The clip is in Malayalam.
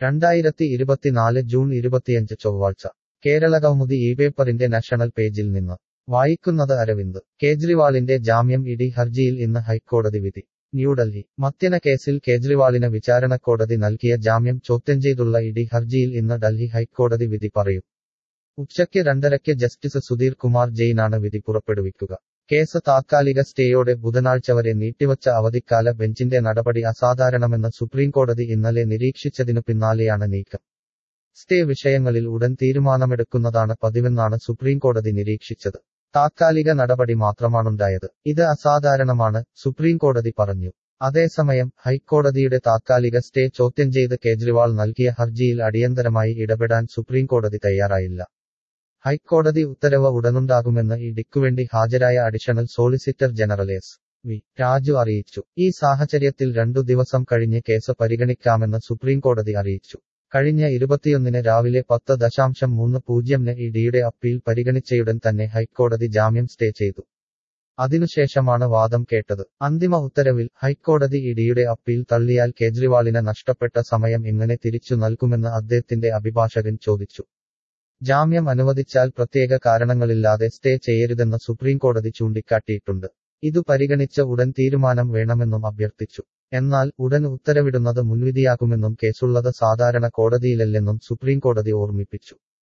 രണ്ടായിരത്തി ഇരുപത്തിനാല് ജൂൺ ഇരുപത്തിയഞ്ച് ചൊവ്വാഴ്ച കേരള കൗമുദി ഈ പേപ്പറിന്റെ നാഷണൽ പേജിൽ നിന്ന് വായിക്കുന്നത് അരവിന്ദ് കേജ്രിവാളിന്റെ ജാമ്യം ഇഡി ഹർജിയിൽ ഇന്ന് ഹൈക്കോടതി വിധി ന്യൂഡൽഹി മദ്യന കേസിൽ കേജ്രിവാളിന് വിചാരണക്കോടതി നൽകിയ ജാമ്യം ചോദ്യം ചെയ്തുള്ള ഇഡി ഹർജിയിൽ ഇന്ന് ഡൽഹി ഹൈക്കോടതി വിധി പറയും ഉച്ചയ്ക്ക് രണ്ടരയ്ക്ക് ജസ്റ്റിസ് സുധീർ കുമാർ ജെയിനാണ് വിധി പുറപ്പെടുവിക്കുക കേസ് താത്കാലിക സ്റ്റേയോടെ ബുധനാഴ്ച വരെ നീട്ടിവച്ച അവധിക്കാല ബെഞ്ചിന്റെ നടപടി അസാധാരണമെന്ന് സുപ്രീംകോടതി ഇന്നലെ നിരീക്ഷിച്ചതിനു പിന്നാലെയാണ് നീക്കം സ്റ്റേ വിഷയങ്ങളിൽ ഉടൻ തീരുമാനമെടുക്കുന്നതാണ് പതിവെന്നാണ് സുപ്രീംകോടതി നിരീക്ഷിച്ചത് താത്കാലിക നടപടി മാത്രമാണുണ്ടായത് ഇത് അസാധാരണമാണ് സുപ്രീംകോടതി പറഞ്ഞു അതേസമയം ഹൈക്കോടതിയുടെ താത്കാലിക സ്റ്റേ ചോദ്യം ചെയ്ത് കേജ്രിവാൾ നൽകിയ ഹർജിയിൽ അടിയന്തരമായി ഇടപെടാൻ സുപ്രീംകോടതി തയ്യാറായില്ല ഹൈക്കോടതി ഉത്തരവ് ഉടനുണ്ടാകുമെന്ന് ഇഡിക്കുവേണ്ടി ഹാജരായ additional solicitor general S V Raju അറിയിച്ചു ഈ സാഹചര്യത്തിൽ രണ്ടു ദിവസം കഴിഞ്ഞ് കേസ് പരിഗണിക്കാമെന്ന് സുപ്രീംകോടതി അറിയിച്ചു കഴിഞ്ഞ ഇരുപത്തിയൊന്നിന് രാവിലെ പത്ത് ദശാംശം മൂന്ന് പൂജ്യംന് ഇഡിയുടെ അപ്പീൽ പരിഗണിച്ചയുടൻ തന്നെ ഹൈക്കോടതി ജാമ്യം സ്റ്റേ ചെയ്തു അതിനുശേഷമാണ് വാദം കേട്ടത് അന്തിമ ഉത്തരവിൽ ഹൈക്കോടതി ഇഡിയുടെ അപ്പീൽ തള്ളിയാൽ കേജ്രിവാളിന് നഷ്ടപ്പെട്ട സമയം എങ്ങനെ തിരിച്ചു നൽകുമെന്ന് അദ്ദേഹത്തിന്റെ അഭിഭാഷകൻ ചോദിച്ചു ജാമ്യം അനുവദിച്ചാൽ പ്രത്യേക കാരണങ്ങളില്ലാതെ സ്റ്റേ ചെയ്യരുതെന്ന് സുപ്രീംകോടതി ചൂണ്ടിക്കാട്ടിയിട്ടുണ്ട് ഇതു പരിഗണിച്ച് ഉടൻ തീരുമാനം വേണമെന്നും അഭ്യർത്ഥിച്ചു എന്നാൽ ഉടൻ ഉത്തരവിടുന്നത് മുൻവിധിയാകുമെന്നും കേസുള്ളത് സാധാരണ കോടതിയിലല്ലെന്നും സുപ്രീംകോടതി ഓർമ്മിപ്പിച്ചു